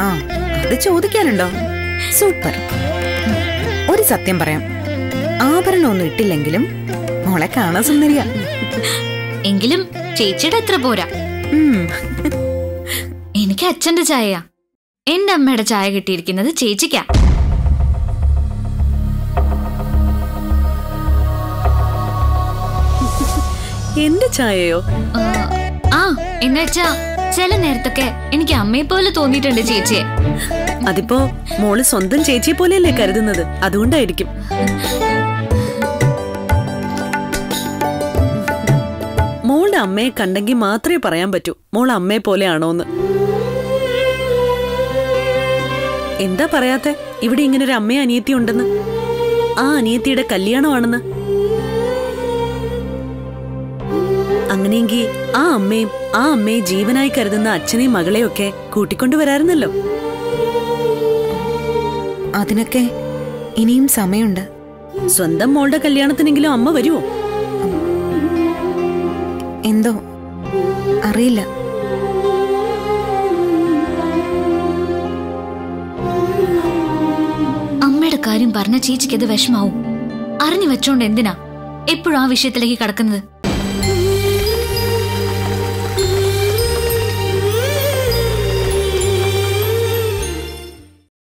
ആ അത് ചോദിക്കാനുണ്ടോ സൂപ്പർ ഒരു സത്യം പറയാം ആഭരണമൊന്നും ഇട്ടില്ലെങ്കിലും മോളെ കാണാൻ സുന്ദരിയാ എങ്കിലും ചേച്ചിയുടെ എത്ര പോരാ ഉം. എനിക്ക് അച്ഛന്റെ ചായയാ എന്റെ അമ്മയുടെ ചായ കിട്ടിയിരിക്കുന്നത് ചേച്ചിക്കാ എന്റെ ചായയോ ആ, ആ എന്നുവെച്ചാ ചില നേരത്തൊക്കെ എനിക്ക് അമ്മയെ പോലെ തോന്നിയിട്ടുണ്ട് ചേച്ചിയെ അതിപ്പോ മോള് സ്വന്തം ചേച്ചിയെ പോലെയല്ലേ കരുതുന്നത് അതുകൊണ്ടായിരിക്കും മോളുടെ അമ്മയെ കണ്ടെങ്കിൽ മാത്രമേ പറയാൻ പറ്റൂ മോൾ അമ്മയെ പോലെയാണോന്ന് എന്താ പറയാത്തെ ഇവിടെ ഇങ്ങനെ ഒരു അമ്മയും അനിയത്തി ഉണ്ടെന്ന് ആ അനിയത്തിയുടെ കല്യാണമാണെന്ന് അങ്ങനെയെങ്കിൽ ആ അമ്മയും ആ അമ്മയെ ജീവനായി കരുതുന്ന അച്ഛനെയും മകളെയും ഒക്കെ കൂട്ടിക്കൊണ്ടുവരാറുന്നല്ലോ അതിനൊക്കെ ഇനിയും സമയമുണ്ട് സ്വന്തം മോളുടെ കല്യാണത്തിനെങ്കിലും അമ്മ വരുമോ എന്തോ അറിയില്ല അമ്മയുടെ കാര്യം പറഞ്ഞ ചേച്ചിക്ക് അത് വിഷമാവും അറിഞ്ഞു വെച്ചോണ്ട് എന്തിനാ എപ്പോഴും ആ വിഷയത്തിലേക്ക് കടക്കുന്നത്